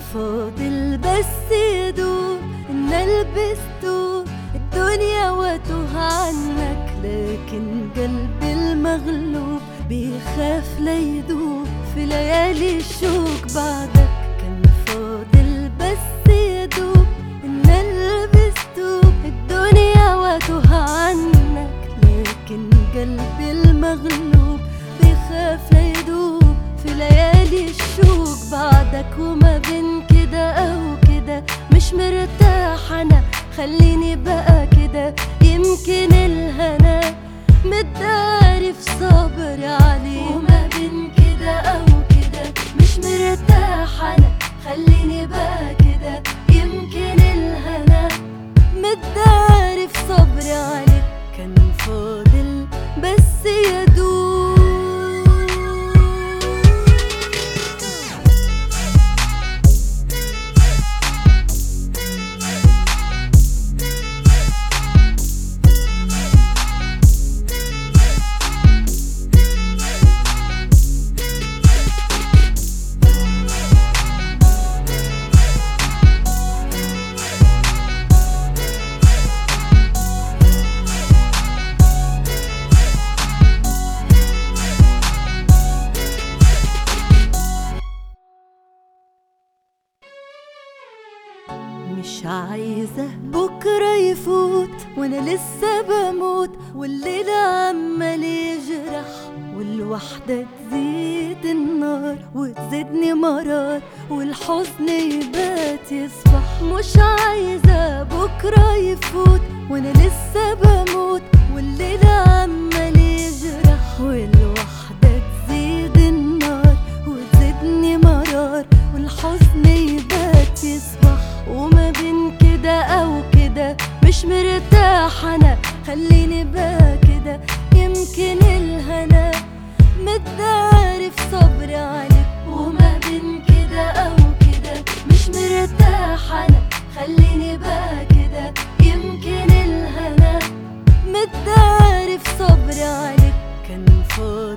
فاضل بس يدوب ان البس توب الدنيا واتوه عنك لكن قلبي المغلوب بيخاف لا يدوب في ليالي الشوق بعدك كان فاضل بس يدوب ان البس توب الدنيا واتوه عنك لكن قلبي المغلوب بيخاف لا يدوب في ليالي الشوق بعدك وما بين كده او كده مش مرتاح انا خليني بقى كده يمكن الهنا متداري في صبري عليه وما بين كده او كده مش مرتاح انا خليني بقى كده يمكن الهنا متداري في صبري عليك كان فاضل بس يدوب مش عايزة بكرة يفوت وانا لسه بموت والليل عمال يجرح والوحدة تزيد النار وتزيدني مرار والحزن يبات يصبح مش عايزة بكرة يفوت وانا لسه بموت والليل عمال يجرح والوحدة تزيد النار وتزيدني مرار والحزن يبات يصبح وما بين كده او كده مش مرتاح انا خليني بقى كده يمكن الهنا متداري في صبري عليك وما بين كده او كده مش مرتاح انا خليني بقى كده يمكن الهنا متداري في صبري عليك كان فاضل